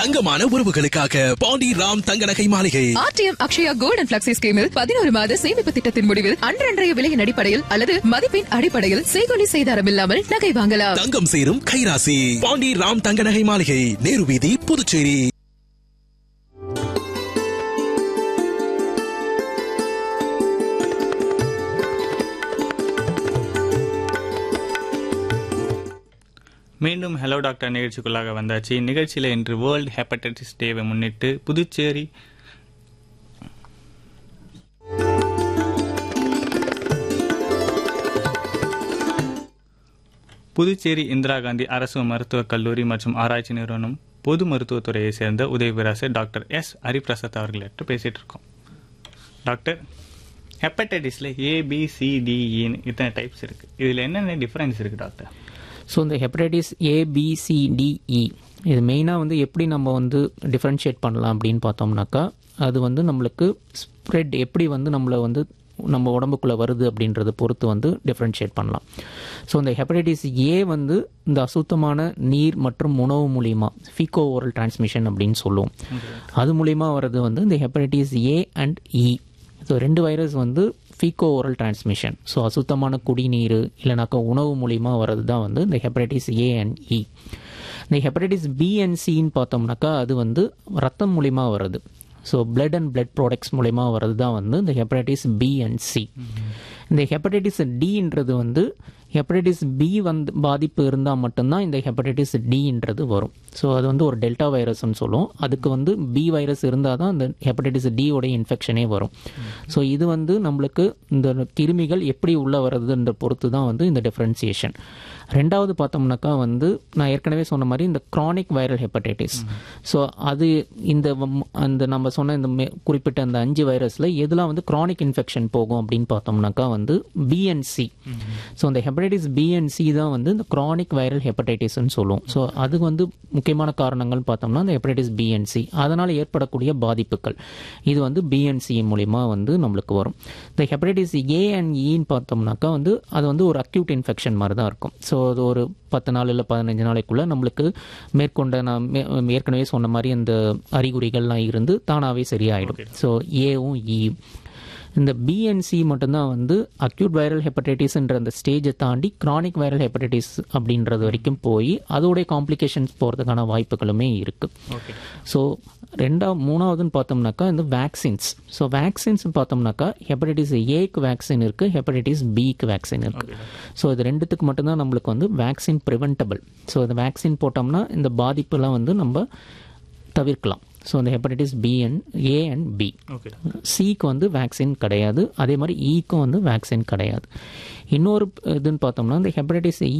தங்கமான உறவுகளுக்காக பாண்டி ராம் தங்க நகை மாளிகை ஆர்டிஎம் அக்ஷயா கோல்டன் பிளக்ஸி ஸ்கீமில் பதினோரு மாத சேமிப்பு திட்டத்தின் முடிவில் அன்றன்றைய விலையின் அடிப்படையில் அல்லது மதிப்பின் அடிப்படையில் செய்கொலி செய்தாரம் இல்லாமல் நகை வாங்கலாம் தங்கம் சேரும் கைராசி பாண்டி ராம் தங்க நகை மாளிகை நேரு வீதி புதுச்சேரி மீண்டும் ஹலோ டாக்டர் நிகழ்ச்சிக்குள்ளாக வந்தாச்சு நிகழ்ச்சியில் இன்று வேர்ல்டு ஹெப்படைட்டிஸ் டேவை முன்னிட்டு புதுச்சேரி புதுச்சேரி இந்திரா காந்தி அரசு மருத்துவக் கல்லூரி மற்றும் ஆராய்ச்சி நிறுவனம் பொது மருத்துவத்துறையை சேர்ந்த உதவி பேராசிரியர் டாக்டர் எஸ் ஹரிபிரசாத் அவர்களிட்ட பேசிட்டு இருக்கோம் டாக்டர் ஹெப்படைட்டிஸில் ஏபிசிடிஇன்னு இத்தனை டைப்ஸ் இருக்கு இதில் என்னென்ன டிஃபரன்ஸ் இருக்கு டாக்டர் ஸோ இந்த ஹெப்படைட்டிஸ் ஏபிசிடிஇ இது மெயினாக வந்து எப்படி நம்ம வந்து டிஃப்ரென்ஷியேட் பண்ணலாம் அப்படின்னு பார்த்தோம்னாக்கா அது வந்து நம்மளுக்கு ஸ்ப்ரெட் எப்படி வந்து நம்மளை வந்து நம்ம உடம்புக்குள்ளே வருது அப்படின்றத பொறுத்து வந்து டிஃப்ரென்ஷியேட் பண்ணலாம் ஸோ இந்த ஹெப்படைட்டிஸ் ஏ வந்து இந்த அசுத்தமான நீர் மற்றும் உணவு மூலிமா ஃபீகோ ஓரல் டிரான்ஸ்மிஷன் அப்படின்னு சொல்லுவோம் அது மூலிமா வர்றது வந்து இந்த hepatitis A and E so ரெண்டு வைரஸ் வந்து ஃபீகோ ஓரல் டிரான்ஸ்மிஷன் ஸோ அசுத்தமான குடிநீர் இல்லைனாக்கா உணவு மூலிமா வர்றது தான் வந்து இந்த ஹெப்படைட்டிஸ் ஏ அண்ட் இ இந்த ஹெப்படைட்டிஸ் பி அண்ட் சின்னு பார்த்தோம்னாக்கா அது வந்து ரத்தம் மூலிமா வருது so blood and blood products மூலிமா வர்றது தான் வந்து இந்த ஹெப்படைட்டிஸ் பி அண்ட் சி இந்த ஹெப்படைட்டிஸ் டின்றது வந்து ஹெப்படைட்டிஸ் பி வந்து பாதிப்பு இருந்தால் மட்டும்தான் இந்த ஹெப்படைட்டிஸ் டின்றது வரும் ஸோ அது வந்து ஒரு டெல்டா வைரஸ்னு சொல்லுவோம் அதுக்கு வந்து பி வைரஸ் இருந்தால் தான் இந்த ஹெப்படைட்டிஸ் டியோடைய இன்ஃபெக்ஷனே வரும் ஸோ இது வந்து நம்மளுக்கு இந்த கிருமிகள் எப்படி உள்ளே வர்றதுன்ற பொறுத்து தான் வந்து இந்த டிஃப்ரென்சியேஷன் ரெண்டாவது பார்த்தோம்னாக்கா வந்து நான் ஏற்கனவே சொன்ன மாதிரி இந்த க்ரானிக் வைரல் ஹெப்படைட்டிஸ் ஸோ அது இந்த வம்- அந்த நம்ம சொன்ன இந்த மே- குறிப்பிட்ட அந்த அஞ்சு வைரஸில் எதெல்லாம் வந்து க்ரானிக் இன்ஃபெக்ஷன் போகும் அப்படின்னு பார்த்தோம்னாக்கா வந்து பிஎன்சி ஸோ அந்த ஹெப்படைட்டிஸ் பிஎன்சி தான் வந்து இந்த க்ரானிக் வைரல் ஹெப்படைட்டிஸ்னு சொல்லுவோம் ஸோ அதுக்கு வந்து முக்கியமான காரணங்கள் பார்த்தோம்னா இந்த ஹெப்படைட்டிஸ் பிஎன்சி அதனால் ஏற்படக்கூடிய பாதிப்புகள் இது வந்து பிஎன்சி மூலிமா வந்து நம்மளுக்கு வரும் இந்த ஹெப்படைட்டிஸ் ஏ அண்ட் இன்னு பார்த்தோம்னாக்கா வந்து அது வந்து ஒரு அக்யூட் இன்ஃபெக்ஷன் மாதிரி தான் இருக்கும் ஸோ அது ஒரு பத்து நாள் இல்லை பதினஞ்சு நாளைக்குள்ள நம்மளுக்கு மேற்கொண்ட நான் மே- ஏற்கனவே சொன்ன மாதிரி அந்த அறிகுறிகள்லாம் இருந்து தானாகவே சரியாயிடும் ஸோ ஏவும் இயும் இந்த பிஎன்சி மட்டும்தான் வந்து அக்யூட் வைரல் ஹெப்படைட்டிஸ்ன்ற அந்த ஸ்டேஜை தாண்டி கிரானிக் வைரல் ஹெப்படைட்டிஸ் அப்படின்றது வரைக்கும் போய் அதோடைய காம்ப்ளிகேஷன்ஸ் போகிறதுக்கான வாய்ப்புகளுமே இருக்குது ஓகே ஸோ ரெண்டா மூணாவதுன்னு பார்த்தோம்னாக்கா இந்த வேக்சின்ஸ் ஸோ வேக்சின்ஸ் பார்த்தோம்னாக்கா ஹெப்படைட்டிஸ் ஏக்கு வேக்சின் இருக்குது ஹெப்படைட்டிஸ் பிக்கு வேக்சின் இருக்குது ஸோ இது ரெண்டுத்துக்கு மட்டும்தான் நம்மளுக்கு வந்து வேக்சின் ப்ரிவென்டபிள் ஸோ இந்த வேக்சின் போட்டோம்னா இந்த பாதிப்புலாம் வந்து நம்ம தவிர்க்கலாம் ஸோ இந்த hepatitis B and A and B okay சிக்கு வந்து வேக்சின் கிடையாது அதே மாதிரி ஈக்கும் வந்து வேக்சின் கிடையாது இன்னொரு இதுன்னு பார்த்தோம்னா இந்த ஹெப்படைட்டிஸ்